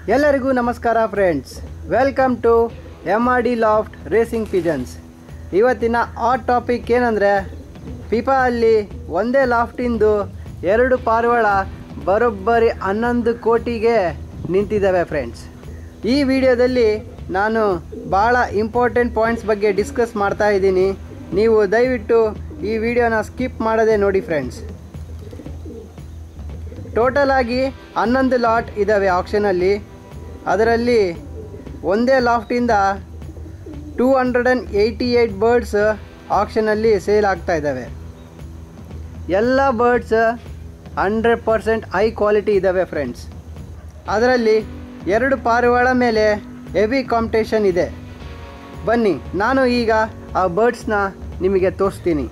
ಎಲ್ಲರಿಗೂ ನಮಸ್ಕಾರ friends welcome to M R D loft racing pigeons ಇವತ್ತಿನ ಆ ಟಾಪಿಕ್ ಏನಂದರೆ ಪಿಪಾ ಅಲ್ಲಿ ಒಂದೇ ಲಾಫ್ಟಿಂದು ಎರಡು ಪಾರಿವಾಳ ಬರೋಬ್ಬರಿ ಹನ್ನೊಂದು ಕೋಟಿಗೆ ನಿಂತಿದ್ದಾವೆ ಫ್ರೆಂಡ್ಸ್ ಈ ವಿಡಿಯೋದಲ್ಲಿ ನಾನು ಭಾಳ ಇಂಪಾರ್ಟೆಂಟ್ ಪಾಯಿಂಟ್ಸ್ ಬಗ್ಗೆ ಡಿಸ್ಕಸ್ ಮಾಡ್ತಾ ಇದ್ದೀನಿ ನೀವು ದಯವಿಟ್ಟು ಈ ವಿಡಿಯೋನ ಸ್ಕಿಪ್ ಮಾಡದೆ ನೋಡಿ ಫ್ರೆಂಡ್ಸ್ ಟೋಟಲ್ ಆಗಿ ಹನ್ನೊಂದು ಲಾಟ್ ಇದ್ದಾವೆ ಆಕ್ಷನಲ್ಲಿ ಅದರಲ್ಲಿ ಒಂದೇ ಲಾಫ್ಟಿಂದ two hundred and eighty eight birds ಆಕ್ಷನಲ್ಲಿ ಸೇಲ್ ಆಗ್ತಾ ಇದ್ದಾವೆ ಎಲ್ಲ birds hundred percent high quality ಇದ್ದಾವೆ ಫ್ರೆಂಡ್ಸ್ ಅದರಲ್ಲಿ ಎರಡು ಪಾರಿವಾಳ ಮೇಲೆ ಹೆವಿ ಕಾಂಪಿಟೇಷನ್ ಇದೆ ಬನ್ನಿ ನಾನು ಈಗ ಆ ಬರ್ಡ್ಸ್ನ ನಿಮಗೆ ತೋರಿಸ್ತೀನಿ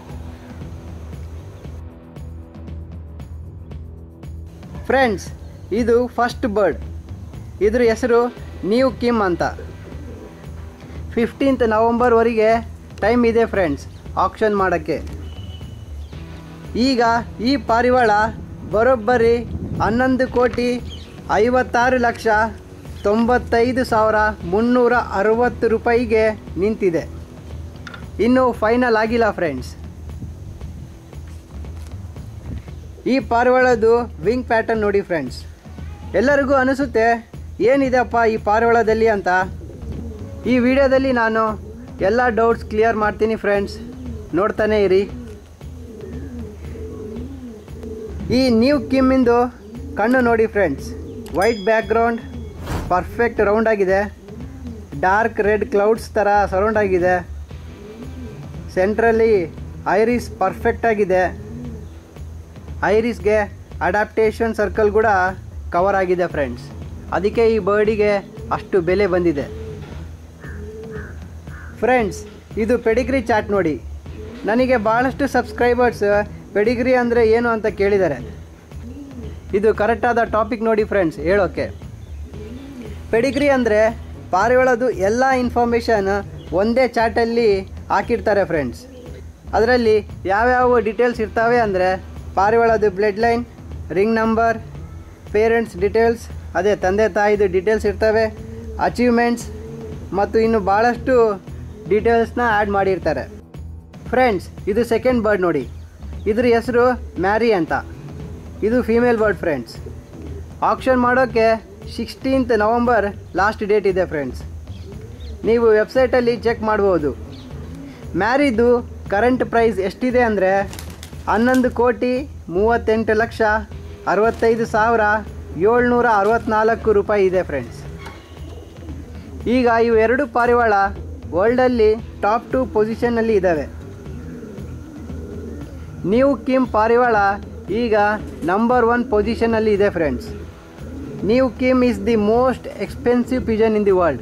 ಫ್ರೆಂಡ್ಸ್ ಇದು ಫಸ್ಟ್ ಬರ್ಡ್ ಇದ್ರ ಹೆಸರು ನ್ಯೂ ಕಿಮ್ ಅಂತ ಫಿಫ್ಟೀನ್ತ್ ನವಂಬರ್ವರೆಗೆ ಟೈಮ್ ಇದೆ ಫ್ರೆಂಡ್ಸ್ ಆಕ್ಷನ್ ಮಾಡೋಕ್ಕೆ ಈಗ ಈ ಪಾರಿವಾಳ ಬರೋಬ್ಬರಿ ಹನ್ನೊಂದು ಕೋಟಿ ಐವತ್ತಾರು ಲಕ್ಷ ತೊಂಬತ್ತೈದು ಸಾವಿರ ಮುನ್ನೂರ ಅರವತ್ತು ರೂಪಾಯಿಗೆ ನಿಂತಿದೆ ಇನ್ನೂ ಫೈನಲ್ ಆಗಿಲ್ಲ ಫ್ರೆಂಡ್ಸ್ ಈ ಪಾರಿವಾಳದ್ದು ವಿಂಗ್ ಪ್ಯಾಟರ್ನ್ ನೋಡಿ ಫ್ರೆಂಡ್ಸ್ ಎಲ್ಲರಿಗೂ ಅನಿಸುತ್ತೆ ಏನಿದೆಪ್ಪ ಈ ಪಾರಿವಾಳದಲ್ಲಿ ಅಂತ ಈ ವಿಡಿಯೋದಲ್ಲಿ ನಾನು ಎಲ್ಲ ಡೌಟ್ಸ್ ಕ್ಲಿಯರ್ ಮಾಡ್ತೀನಿ ಫ್ರೆಂಡ್ಸ್ ನೋಡ್ತಾನೆ ಇರಿ ಈ ನ್ಯೂ ಕಿಮ್ಮಿಂದು ಕಣ್ಣು ನೋಡಿ friends white background perfect round ಆಗಿದೆ ಡಾರ್ಕ್ ರೆಡ್ ಕ್ಲೌಡ್ಸ್ ಥರ ಸರೌಂಡ್ ಆಗಿದೆ ಸೆಂಟ್ರಲ್ಲಿ ಐರಿಸ್ ಪರ್ಫೆಕ್ಟ್ ಆಗಿದೆ ಐರಿಸ್ಗೆ ಅಡಾಪ್ಟೇಷನ್ ಸರ್ಕಲ್ ಕೂಡ ಕವರ್ ಆಗಿದೆ ಫ್ರೆಂಡ್ಸ್ ಅದಕ್ಕೆ ಈ ಬರ್ಡಿಗೆ ಅಷ್ಟು ಬೆಲೆ ಬಂದಿದೆ ಫ್ರೆಂಡ್ಸ್ ಇದು ಪೆಡಿಗ್ರಿ ಚಾಟ್ ನೋಡಿ ನನಗೆ ಭಾಳಷ್ಟು ಸಬ್ಸ್ಕ್ರೈಬರ್ಸ್ ಪೆಡಿಗ್ರಿ ಅಂದರೆ ಏನು ಅಂತ ಕೇಳಿದ್ದಾರೆ ಇದು ಕರೆಕ್ಟಾದ ಟಾಪಿಕ್ ನೋಡಿ ಫ್ರೆಂಡ್ಸ್ ಹೇಳೋಕ್ಕೆ ಪೆಡಿಗ್ರಿ ಅಂದರೆ ಪಾರಿವಾಳದು ಎಲ್ಲ ಇನ್ಫಾರ್ಮೇಷನ್ ಒಂದೇ ಚಾಟಲ್ಲಿ ಹಾಕಿರ್ತಾರೆ ಫ್ರೆಂಡ್ಸ್ ಅದರಲ್ಲಿ ಯಾವ್ಯಾವ ಡೀಟೇಲ್ಸ್ ಇರ್ತವೆ ಅಂದರೆ ಪಾರಿವಾಳದು blood line ring number parents details ಅದೇ ತಂದೆ ತಾಯಿದು ಡೀಟೇಲ್ಸ್ ಇರ್ತವೆ ಅಚೀವ್ಮೆಂಟ್ಸ್ ಮತ್ತು ಇನ್ನು ಭಾಳಷ್ಟು ಡೀಟೇಲ್ಸ್ನ ಆ್ಯಡ್ ಮಾಡಿರ್ತಾರೆ ಫ್ರೆಂಡ್ಸ್ ಇದು ಸೆಕೆಂಡ್ ಬರ್ಡ್ ನೋಡಿ ಇದ್ರ ಹೆಸರು ಮ್ಯಾರಿ ಅಂತ ಇದು ಫೀಮೇಲ್ ಬರ್ಡ್ ಫ್ರೆಂಡ್ಸ್ ಆಕ್ಷನ್ ಮಾಡೋಕ್ಕೆ ಸಿಕ್ಸ್ಟೀನ್ತ್ ನವಂಬರ್ ಲಾಸ್ಟ್ ಡೇಟ್ ಇದೆ ಫ್ರೆಂಡ್ಸ್ ನೀವು ವೆಬ್ಸೈಟಲ್ಲಿ ಚೆಕ್ ಮಾಡ್ಬೋದು ಮ್ಯಾರಿದು ಕರೆಂಟ್ ಪ್ರೈಸ್ ಎಷ್ಟಿದೆ ಅಂದರೆ ಹನ್ನೊಂದು ಕೋಟಿ ಮೂವತ್ತೆಂಟು ಲಕ್ಷ ಅರವತ್ತೈದು ಸಾವಿರ ಏಳ್ನೂರ ಅರವತ್ತ್ನಾಲ್ಕು ರೂಪಾಯಿ ಇದೆ ಫ್ರೆಂಡ್ಸ್ ಈಗ ಇವು ಎರಡು ಪಾರಿವಾಳ ವರ್ಲ್ಡಲ್ಲಿ ಟಾಪ್ ಟು ಪೊಸಿಷನ್ನಲ್ಲಿ ಇದ್ದಾವೆ ನ್ಯೂ ಕಿಮ್ ಪಾರಿವಾಳ ಈಗ ನಂಬರ್ ಒನ್ ಪೊಸಿಷನಲ್ಲಿ ಇದೆ friends New Kim is the most expensive pigeon in the world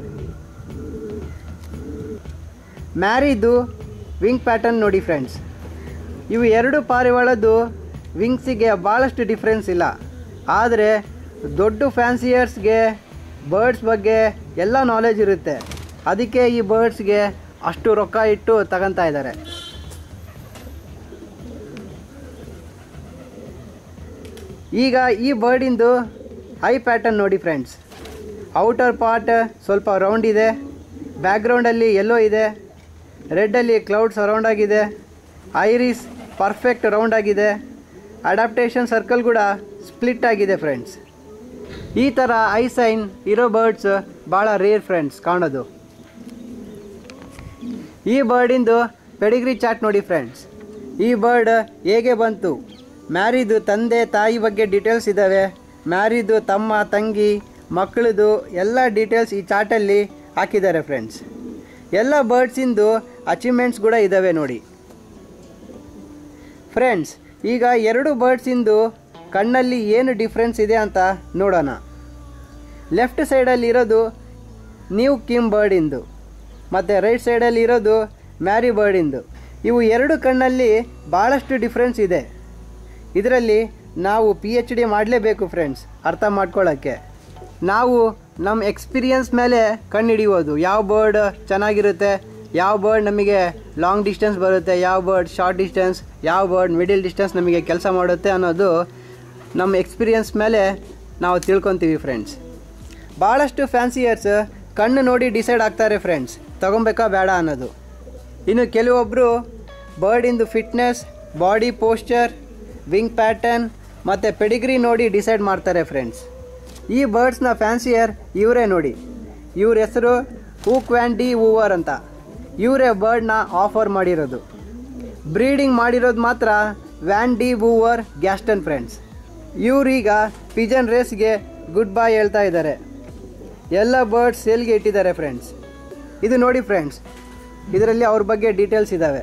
ಮ್ಯಾರಿದು ವಿಂಗ್ ಪ್ಯಾಟರ್ನ್ ನೋಡಿ ಫ್ರೆಂಡ್ಸ್ ಇವು ಎರಡು ಪಾರಿವಾಳದ್ದು ವಿಂಗ್ಸಿಗೆ ಭಾಳಷ್ಟು ಡಿಫ್ರೆನ್ಸ್ ಇಲ್ಲ ಆದರೆ ದೊಡ್ಡ ಫ್ಯಾನ್ಸಿಯರ್ಸ್ಗೆ ಬರ್ಡ್ಸ್ ಬಗ್ಗೆ ಎಲ್ಲ ನಾಲೆಜ್ ಇರುತ್ತೆ ಅದಕ್ಕೆ ಈ ಬರ್ಡ್ಸ್ಗೆ ಅಷ್ಟು ರೊಕ್ಕ ಇಟ್ಟು ತಗೊತಾ ಇದ್ದಾರೆ ಈಗ ಈ ಬರ್ಡಿಂದು ಐ ಪ್ಯಾಟರ್ನ್ ನೋಡಿ ಫ್ರೆಂಡ್ಸ್ ಔಟರ್ ಪಾರ್ಟ್ ಸ್ವಲ್ಪ ರೌಂಡ್ ಇದೆ ಬ್ಯಾಕ್ಗ್ರೌಂಡಲ್ಲಿ ಎಲ್ಲೋ ಇದೆ ರೆಡ್ಡಲ್ಲಿ ಕ್ಲೌಡ್ ಸರೌಂಡ್ ಆಗಿದೆ ಐರಿಸ್ ಪರ್ಫೆಕ್ಟ್ ರೌಂಡ್ ಆಗಿದೆ ಅಡಾಪ್ಟೇಷನ್ ಸರ್ಕಲ್ ಕೂಡ ಸ್ಪ್ಲಿಟ್ ಆಗಿದೆ ಫ್ರೆಂಡ್ಸ್ ಈ ಥರ ಐ ಸೈನ್ ಇರೋ ಬರ್ಡ್ಸ್ ಭಾಳ ರೇರ್ ಫ್ರೆಂಡ್ಸ್ ಕಾಣೋದು ಈ ಬರ್ಡಿಂದು ಪೆಡಿಗ್ರಿ ಚಾಟ್ ನೋಡಿ ಫ್ರೆಂಡ್ಸ್ ಈ ಬರ್ಡ್ ಹೇಗೆ ಬಂತು ಮ್ಯಾರಿದು ತಂದೆ ತಾಯಿ ಬಗ್ಗೆ ಡೀಟೇಲ್ಸ್ ಇದ್ದಾವೆ ಮ್ಯಾರಿದು ತಮ್ಮ ತಂಗಿ ಮಕ್ಕಳದು ಎಲ್ಲ ಡೀಟೇಲ್ಸ್ ಈ ಚಾಟಲ್ಲಿ ಹಾಕಿದ್ದಾರೆ ಫ್ರೆಂಡ್ಸ್ ಎಲ್ಲ ಬರ್ಡ್ಸಿಂದು ಅಚೀವ್ಮೆಂಟ್ಸ್ ಕೂಡ ಇದ್ದಾವೆ ನೋಡಿ ಫ್ರೆಂಡ್ಸ್ ಈಗ ಎರಡು ಬರ್ಡ್ಸಿಂದು ಕಣ್ಣಲ್ಲಿ ಏನು ಡಿಫ್ರೆನ್ಸ್ ಇದೆ ಅಂತ ನೋಡೋಣ ಲೆಫ್ಟ್ ಸೈಡಲ್ಲಿ ಇರೋದು ನ್ಯೂ ಕಿಮ್ ಬರ್ಡಿಂದು ಮತ್ತು ರೈಟ್ ಸೈಡಲ್ಲಿ ಇರೋದು ಮ್ಯಾರಿ ಬರ್ಡಿಂದು ಇವು ಎರಡು ಕಣ್ಣಲ್ಲಿ ಭಾಳಷ್ಟು ಡಿಫ್ರೆನ್ಸ್ ಇದೆ ಇದರಲ್ಲಿ ನಾವು ಪಿ ಎಚ್ ಡಿ ಮಾಡಲೇಬೇಕು ಫ್ರೆಂಡ್ಸ್ ಅರ್ಥ ಮಾಡ್ಕೊಳ್ಳೋಕ್ಕೆ ನಾವು ನಮ್ಮ ಎಕ್ಸ್ಪೀರಿಯನ್ಸ್ ಮೇಲೆ ಕಣ್ಣು ಹಿಡಿಯೋದು ಯಾವ ಬರ್ಡ್ ಚೆನ್ನಾಗಿರುತ್ತೆ ಯಾವ ಬರ್ಡ್ ನಮಗೆ ಲಾಂಗ್ ಡಿಸ್ಟೆನ್ಸ್ ಬರುತ್ತೆ ಯಾವ ಬರ್ಡ್ ಶಾರ್ಟ್ ಡಿಸ್ಟೆನ್ಸ್ ಯಾವ ಬರ್ಡ್ ಮಿಡಿಲ್ ಡಿಸ್ಟೆನ್ಸ್ ನಮಗೆ ಕೆಲಸ ಮಾಡುತ್ತೆ ಅನ್ನೋದು ನಮ್ಮ ಎಕ್ಸ್ಪೀರಿಯನ್ಸ್ ಮೇಲೆ ನಾವು ತಿಳ್ಕೊತೀವಿ ಫ್ರೆಂಡ್ಸ್ ಭಾಳಷ್ಟು ಫ್ಯಾನ್ಸಿಯರ್ಸ್ ಕಣ್ಣು ನೋಡಿ ಡಿಸೈಡ್ ಆಗ್ತಾರೆ ಫ್ರೆಂಡ್ಸ್ ತಗೊಬೇಕಾ ಬೇಡ ಅನ್ನೋದು ಇನ್ನು ಕೆಲವೊಬ್ಬರು ಬರ್ಡಿಂದು fitness body posture wing pattern ಮತ್ತು ಪೆಡಿಗ್ರಿ ನೋಡಿ ಡಿಸೈಡ್ ಮಾಡ್ತಾರೆ ಫ್ರೆಂಡ್ಸ್ ಈ ಬರ್ಡ್ಸ್ನ ಫ್ಯಾನ್ಸಿಯರ್ ಇವರೇ ನೋಡಿ ಇವ್ರ ಹೆಸರು ಹೂಕ್ ವ್ಯಾನ್ ಡಿ ಹೂವರ್ ಅಂತ ಇವರೇ ಬರ್ಡ್ನ ಆಫರ್ ಮಾಡಿರೋದು ಬ್ರೀಡಿಂಗ್ ಮಾಡಿರೋದು ಮಾತ್ರ Van De Hoover Gaston friends ಇವ್ರೀಗ ಪಿಜನ್ ರೇಸ್ಗೆ ಗುಡ್ ಬೈ ಹೇಳ್ತಾ ಇದ್ದಾರೆ ಎಲ್ಲ ಬರ್ಡ್ಸ್ ಸೇಲ್ಗೆ ಇಟ್ಟಿದ್ದಾರೆ ಫ್ರೆಂಡ್ಸ್ ಇದು ನೋಡಿ ಫ್ರೆಂಡ್ಸ್ ಇದರಲ್ಲಿ ಅವ್ರ ಬಗ್ಗೆ ಡೀಟೇಲ್ಸ್ ಇದ್ದಾವೆ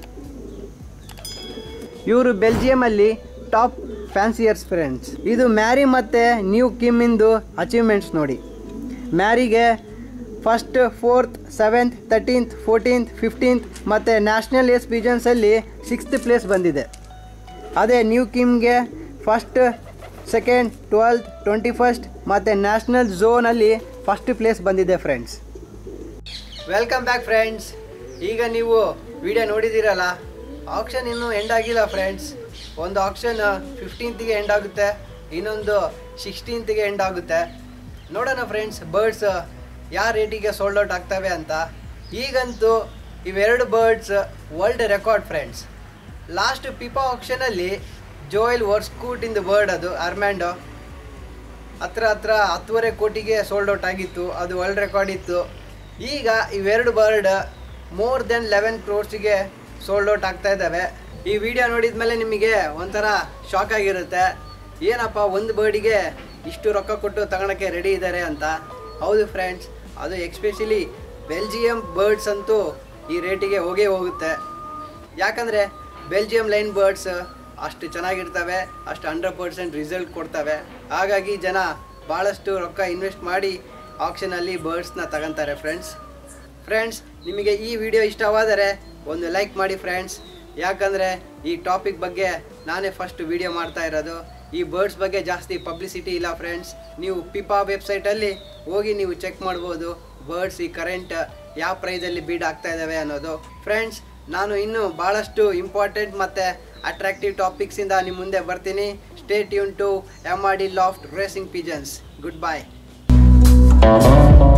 ಇವರು ಬೆಲ್ಜಿಯಮಲ್ಲಿ ಟಾಪ್ ಫ್ಯಾನ್ಸಿಯರ್ಸ್ ಫ್ರೆಂಡ್ಸ್ ಇದು ಮ್ಯಾರಿ ಮತ್ತು ನ್ಯೂ ಕಿಮ್ಮಿಂದು ಅಚೀವ್ಮೆಂಟ್ಸ್ ನೋಡಿ ಮ್ಯಾರಿಗೆ first fourth seventh thirteenth fourteenth fifteenth ಮತ್ತು ನ್ಯಾಷನಲ್ ಏಸ್ ಪಿಜನ್ಸಲ್ಲಿ ಸಿಕ್ಸ್ತ್ ಪ್ಲೇಸ್ ಬಂದಿದೆ ಅದೇ ನ್ಯೂ ಕಿಮ್ಗೆ first second twelfth twenty first ಮತ್ತು ನ್ಯಾಷನಲ್ ಝೋನಲ್ಲಿ ಫಸ್ಟ್ ಪ್ಲೇಸ್ ಬಂದಿದೆ ಫ್ರೆಂಡ್ಸ್ ವೆಲ್ಕಮ್ ಬ್ಯಾಕ್ ಫ್ರೆಂಡ್ಸ್ ಈಗ ನೀವು ವಿಡಿಯೋ ನೋಡಿದ್ದೀರಲ್ಲ ಆಕ್ಷನ್ ಇನ್ನೂ ಎಂಡ್ ಆಗಿಲ್ಲ ಫ್ರೆಂಡ್ಸ್ ಒಂದು ಆಕ್ಷನ್ ಫಿಫ್ಟೀನ್ತ್ಗೆ ಎಂಡ್ ಆಗುತ್ತೆ ಇನ್ನೊಂದು ಸಿಕ್ಸ್ಟೀನ್ತ್ಗೆ ಎಂಡ್ ಆಗುತ್ತೆ ನೋಡೋಣ ಫ್ರೆಂಡ್ಸ್ ಬರ್ಡ್ಸ್ ಯಾವ ರೇಟಿಗೆ ಸೋಲ್ಡ್ ಔಟ್ ಆಗ್ತವೆ ಅಂತ ಈಗಂತೂ ಇವೆರಡು birds world record friends last PIPA ಆಕ್ಷನಲ್ಲಿ ಜೋಯಲ್ ವರ್ಸ್ಕೂಟ್ ಇಂದ ಬರ್ಡ್ ಅದು ಅರ್ಮ್ಯಾಂಡೋ ಹತ್ರ ಹತ್ರ ಹತ್ತುವರೆ ಕೋಟಿಗೆ ಸೋಲ್ಡ್ ಔಟ್ ಆಗಿತ್ತು ಅದು ವರ್ಲ್ಡ್ ರೆಕಾರ್ಡ್ ಇತ್ತು ಈಗ ಇವೆರಡು ಬರ್ಡ್ ಮೋರ್ ದೆನ್ ಲೆವೆನ್ ಕ್ರೋರ್ಸಿಗೆ ಸೋಲ್ಡ್ ಔಟ್ ಆಗ್ತಾ ಇದ್ದಾವೆ ಈ ವಿಡಿಯೋ ನೋಡಿದ ಮೇಲೆ ನಿಮಗೆ ಒಂಥರ ಶಾಕ್ ಆಗಿರುತ್ತೆ ಏನಪ್ಪ ಒಂದು ಬರ್ಡಿಗೆ ಇಷ್ಟು ರೊಕ್ಕ ಕೊಟ್ಟು ತಗೊಳಕ್ಕೆ ರೆಡಿ ಇದ್ದಾರೆ ಅಂತ ಹೌದು ಫ್ರೆಂಡ್ಸ್ ಅದು ಎಕ್ಸ್ಪೆಷಲಿ ಬೆಲ್ಜಿಯಂ ಬರ್ಡ್ಸ್ ಅಂತೂ ಈ ರೇಟಿಗೆ ಹೋಗೇ ಹೋಗುತ್ತೆ ಯಾಕಂದರೆ ಬೆಲ್ಜಿಯಂ ಲೈನ್ ಬರ್ಡ್ಸ್ ಅಷ್ಟು ಚೆನ್ನಾಗಿರ್ತವೆ ಅಷ್ಟು ಹಂಡ್ರೆಡ್ ಪರ್ಸೆಂಟ್ ರಿಸಲ್ಟ್ ಕೊಡ್ತವೆ ಹಾಗಾಗಿ ಜನ ಭಾಳಷ್ಟು ರೊಕ್ಕ ಇನ್ವೆಸ್ಟ್ ಮಾಡಿ ಆಕ್ಷನಲ್ಲಿ ಬರ್ಡ್ಸ್ನ ತಗೊಂತಾರೆ ಫ್ರೆಂಡ್ಸ್ ಫ್ರೆಂಡ್ಸ್ ನಿಮಗೆ ಈ ವಿಡಿಯೋ ಇಷ್ಟವಾದರೆ ಒಂದು ಲೈಕ್ ಮಾಡಿ ಫ್ರೆಂಡ್ಸ್ ಯಾಕಂದರೆ ಈ ಟಾಪಿಕ್ ಬಗ್ಗೆ ನಾನೇ ಫಸ್ಟ್ ವಿಡಿಯೋ ಮಾಡ್ತಾ ಇರೋದು ಈ ಬರ್ಡ್ಸ್ ಬಗ್ಗೆ ಜಾಸ್ತಿ ಪಬ್ಲಿಸಿಟಿ ಇಲ್ಲ ಫ್ರೆಂಡ್ಸ್ ನೀವು ಪಿಪಾ ವೆಬ್ಸೈಟಲ್ಲಿ ಹೋಗಿ ನೀವು ಚೆಕ್ ಮಾಡ್ಬೋದು ಬರ್ಡ್ಸ್ ಈ ಕರೆಂಟ್ ಯಾವ ಪ್ರೈಸಲ್ಲಿ ಬೀಡ್ ಆಗ್ತಾ ಇದ್ದಾವೆ ಅನ್ನೋದು ಫ್ರೆಂಡ್ಸ್ ನಾನು ಇನ್ನೂ ಭಾಳಷ್ಟು ಇಂಪಾರ್ಟೆಂಟ್ ಮತ್ತು ಅಟ್ರಾಕ್ಟಿವ್ ಟಾಪಿಕ್ಸಿಂದ ನಿಮ್ಮ ಮುಂದೆ ಬರ್ತೀನಿ stay tune to M R D loft racing pigeons good bye